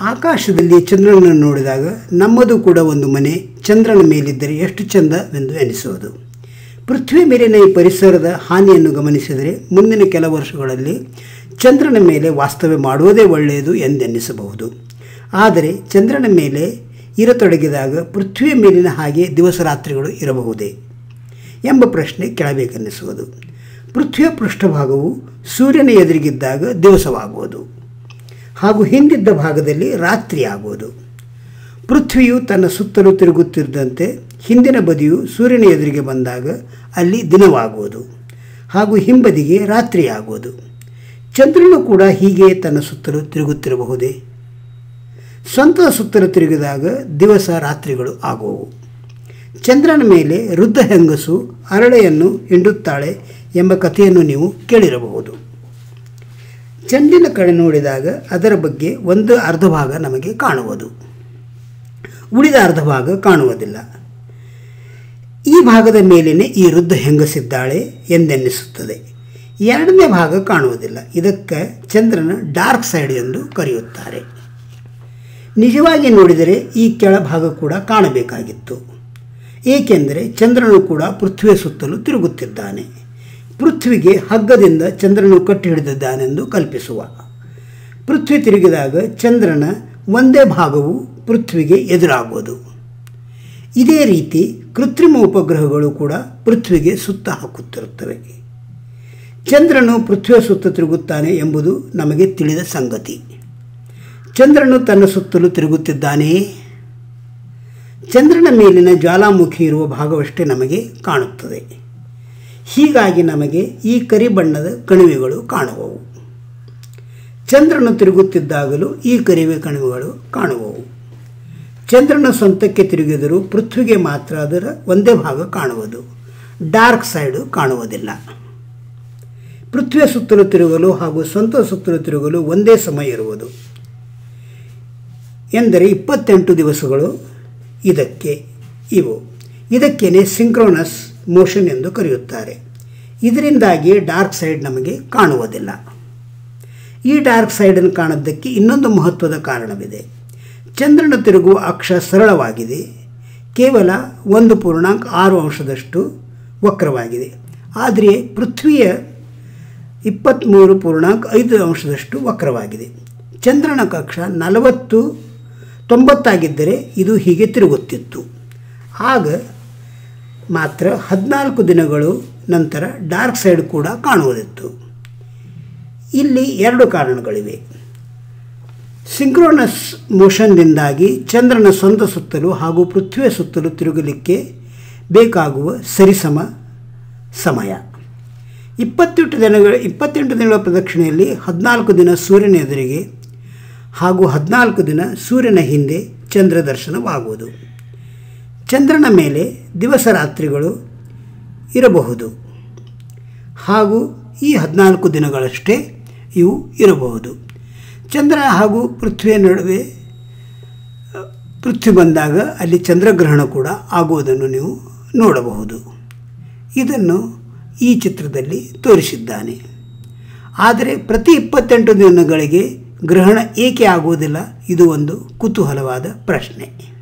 ಆಕಾಶದಲ್ಲಿ ಚಂದ್ರನನ್ನು ನೋಡಿದಾಗ ನಮ್ಮದು ಕೂಡ ಒಂದು ಮನೆ ಚಂದ್ರನ ಮೇಲಿದ್ದರೆ ಎಷ್ಟು ಚಂದವೆಂದು ಎನಿಸುವುದು ಪೃಥ್ವಿ ಮೇಲಿನ ಈ ಪರಿಸರದ ಹಾನಿಯನ್ನು ಗಮನಿಸಿದರೆ ಮುಂದಿನ ಕೆಲ ವರ್ಷಗಳಲ್ಲಿ ಚಂದ್ರನ ಮೇಲೆ ವಾಸ್ತವ್ಯ ಮಾಡುವುದೇ ಒಳ್ಳೆಯದು ಎಂದೆನ್ನಿಸಬಹುದು ಆದರೆ ಚಂದ್ರನ ಮೇಲೆ ಇರತೊಡಗಿದಾಗ ಪೃಥ್ವಿಯ ಮೇಲಿನ ಹಾಗೆ ದಿವಸ ರಾತ್ರಿಗಳು ಇರಬಹುದೇ ಎಂಬ ಪ್ರಶ್ನೆ ಕೇಳಬೇಕೆನ್ನಿಸುವುದು ಪೃಥ್ವಿಯ ಪೃಷ್ಠಭಾಗವು ಸೂರ್ಯನ ಎದುರಿಗಿದ್ದಾಗ ದಿವಸವಾಗುವುದು ಹಾಗೂ ಹಿಂದಿದ್ದ ಭಾಗದಲ್ಲಿ ರಾತ್ರಿ ಆಗುವುದು ಪೃಥ್ವಿಯು ತನ್ನ ಸುತ್ತಲೂ ತಿರುಗುತ್ತಿದ್ದಂತೆ ಹಿಂದಿನ ಬದಿಯು ಸೂರ್ಯನ ಎದುರಿಗೆ ಬಂದಾಗ ಅಲ್ಲಿ ದಿನವಾಗುವುದು ಹಾಗೂ ಹಿಂಬದಿಗೆ ರಾತ್ರಿ ಆಗುವುದು ಚಂದ್ರನು ಕೂಡ ಹೀಗೆ ತನ್ನ ಸುತ್ತಲೂ ತಿರುಗುತ್ತಿರಬಹುದೇ ಸ್ವಂತದ ಸುತ್ತಲೂ ತಿರುಗಿದಾಗ ದಿವಸ ರಾತ್ರಿಗಳು ಆಗುವವು ಚಂದ್ರನ ಮೇಲೆ ವೃದ್ಧ ಹೆಂಗಸು ಅರಳೆಯನ್ನು ಹಿಂಡುತ್ತಾಳೆ ಎಂಬ ಕಥೆಯನ್ನು ನೀವು ಕೇಳಿರಬಹುದು ಚೆಂಡಿನ ಕಡೆ ನೋಡಿದಾಗ ಅದರ ಬಗ್ಗೆ ಒಂದು ಅರ್ಧ ಭಾಗ ನಮಗೆ ಕಾಣುವುದು ಉಳಿದ ಅರ್ಧ ಭಾಗ ಕಾಣುವುದಿಲ್ಲ ಈ ಭಾಗದ ಮೇಲಿನೇ ಈ ವೃದ್ಧ ಹೆಂಗಸಿದ್ದಾಳೆ ಎಂದೆನ್ನಿಸುತ್ತದೆ ಎರಡನೇ ಭಾಗ ಕಾಣುವುದಿಲ್ಲ ಇದಕ್ಕೆ ಚಂದ್ರನ ಡಾರ್ಕ್ ಸೈಡ್ ಎಂದು ಕರೆಯುತ್ತಾರೆ ನಿಜವಾಗಿ ನೋಡಿದರೆ ಈ ಕೆಳಭಾಗ ಕೂಡ ಕಾಣಬೇಕಾಗಿತ್ತು ಏಕೆಂದರೆ ಚಂದ್ರನು ಕೂಡ ಪೃಥ್ವಿಯ ಸುತ್ತಲೂ ತಿರುಗುತ್ತಿದ್ದಾನೆ ಪೃಥ್ವಿಗೆ ಹಗ್ಗದಿಂದ ಚಂದ್ರನು ಕಟ್ಟಿ ಹಿಡಿದಿದ್ದಾನೆಂದು ಕಲ್ಪಿಸುವ ಪೃಥ್ವಿ ತಿರುಗಿದಾಗ ಚಂದ್ರನ ಒಂದೇ ಭಾಗವು ಪೃಥ್ವಿಗೆ ಎದುರಾಗುವುದು ಇದೇ ರೀತಿ ಕೃತ್ರಿಮ ಉಪಗ್ರಹಗಳು ಕೂಡ ಪೃಥ್ವಿಗೆ ಸುತ್ತ ಹಾಕುತ್ತಿರುತ್ತವೆ ಚಂದ್ರನು ಪೃಥ್ವಿಯ ಸುತ್ತ ತಿರುಗುತ್ತಾನೆ ಎಂಬುದು ನಮಗೆ ತಿಳಿದ ಸಂಗತಿ ಚಂದ್ರನು ತನ್ನ ಸುತ್ತಲೂ ತಿರುಗುತ್ತಿದ್ದಾನೆಯೇ ಚಂದ್ರನ ಮೇಲಿನ ಜ್ವಾಲಾಮುಖಿ ಇರುವ ಭಾಗವಷ್ಟೇ ನಮಗೆ ಕಾಣುತ್ತದೆ ಹೀಗಾಗಿ ನಮಗೆ ಈ ಕರಿ ಬಣ್ಣದ ಕಣಿವೆಗಳು ಕಾಣುವವು ಚಂದ್ರನು ತಿರುಗುತ್ತಿದ್ದಾಗಲೂ ಈ ಕರಿವೆ ಕಣಿವೆಗಳು ಕಾಣುವವು ಚಂದ್ರನ ಸ್ವಂತಕ್ಕೆ ತಿರುಗಿದರೂ ಪೃಥ್ವಿಗೆ ಮಾತ್ರ ಅದರ ಒಂದೇ ಭಾಗ ಕಾಣುವುದು ಡಾರ್ಕ್ ಸೈಡು ಕಾಣುವುದಿಲ್ಲ ಪೃಥ್ವಿಯ ಸುತ್ತಲೂ ತಿರುಗಲು ಹಾಗೂ ಸ್ವಂತ ಸುತ್ತಲೂ ತಿರುಗಲು ಒಂದೇ ಸಮಯ ಇರುವುದು ಎಂದರೆ ಇಪ್ಪತ್ತೆಂಟು ದಿವಸಗಳು ಇದಕ್ಕೆ ಇವು ಇದಕ್ಕೇನೆ ಸಿಂಕ್ರೋನಸ್ ಮೋಷನ್ ಎಂದು ಕರೆಯುತ್ತಾರೆ ಇದರಿಂದಾಗಿ ಡಾರ್ಕ್ ಸೈಡ್ ನಮಗೆ ಕಾಣುವುದಿಲ್ಲ ಈ ಡಾರ್ಕ್ ಸೈಡನ್ನು ಕಾಣೋದಕ್ಕೆ ಇನ್ನೊಂದು ಮಹತ್ವದ ಕಾರಣವಿದೆ ಚಂದ್ರನ ತಿರುಗುವ ಅಕ್ಷ ಸರಳವಾಗಿದೆ ಕೇವಲ ಒಂದು ಪೂರ್ಣಾಂಕ ಆರು ಅಂಶದಷ್ಟು ವಕ್ರವಾಗಿದೆ ಆದರೆ ಪೃಥ್ವಿಯ ಇಪ್ಪತ್ತ್ಮೂರು ಪೂರ್ಣಾಂಕ ಐದು ಅಂಶದಷ್ಟು ವಕ್ರವಾಗಿದೆ ಚಂದ್ರನ ಕಕ್ಷ ನಲವತ್ತು ತೊಂಬತ್ತಾಗಿದ್ದರೆ ಇದು ಹೀಗೆ ತಿರುಗುತ್ತಿತ್ತು ಆಗ ಮಾತ್ರ ಹದಿನಾಲ್ಕು ದಿನಗಳು ನಂತರ ಡಾರ್ಕ್ ಸೈಡ್ ಕೂಡ ಕಾಣುವುದಿತ್ತು ಇಲ್ಲಿ ಎರಡು ಕಾರಣಗಳಿವೆ ಸಿಂಕ್ರೋನಸ್ ಮೋಷನ್ನಿಂದಾಗಿ ಚಂದ್ರನ ಸ್ವಂತ ಸುತ್ತಲೂ ಹಾಗೂ ಪೃಥ್ವಿಯ ಸುತ್ತಲೂ ತಿರುಗಲಿಕ್ಕೆ ಬೇಕಾಗುವ ಸರಿಸಮ ಸಮಯ ಇಪ್ಪತ್ತೆಂಟು ದಿನಗಳ ಇಪ್ಪತ್ತೆಂಟು ದಿನಗಳ ಪ್ರದಕ್ಷಿಣೆಯಲ್ಲಿ ಹದಿನಾಲ್ಕು ದಿನ ಸೂರ್ಯನ ಎದುರಿಗೆ ಹಾಗೂ ಹದಿನಾಲ್ಕು ದಿನ ಸೂರ್ಯನ ಹಿಂದೆ ಚಂದ್ರ ದರ್ಶನವಾಗುವುದು ಚಂದ್ರನ ಮೇಲೆ ದಿವಸ ರಾತ್ರಿಗಳು ಇರಬಹುದು ಹಾಗೂ ಈ ಹದಿನಾಲ್ಕು ದಿನಗಳಷ್ಟೇ ಇವು ಇರಬಹುದು ಚಂದ್ರ ಹಾಗೂ ಪೃಥ್ವಿಯ ನಡುವೆ ಪೃಥ್ವಿ ಬಂದಾಗ ಅಲ್ಲಿ ಚಂದ್ರಗ್ರಹಣ ಕೂಡ ಆಗುವುದನ್ನು ನೀವು ನೋಡಬಹುದು ಇದನ್ನು ಈ ಚಿತ್ರದಲ್ಲಿ ತೋರಿಸಿದ್ದಾನೆ ಆದರೆ ಪ್ರತಿ ಇಪ್ಪತ್ತೆಂಟು ದಿನಗಳಿಗೆ ಗ್ರಹಣ ಏಕೆ ಆಗುವುದಿಲ್ಲ ಇದು ಒಂದು ಕುತೂಹಲವಾದ ಪ್ರಶ್ನೆ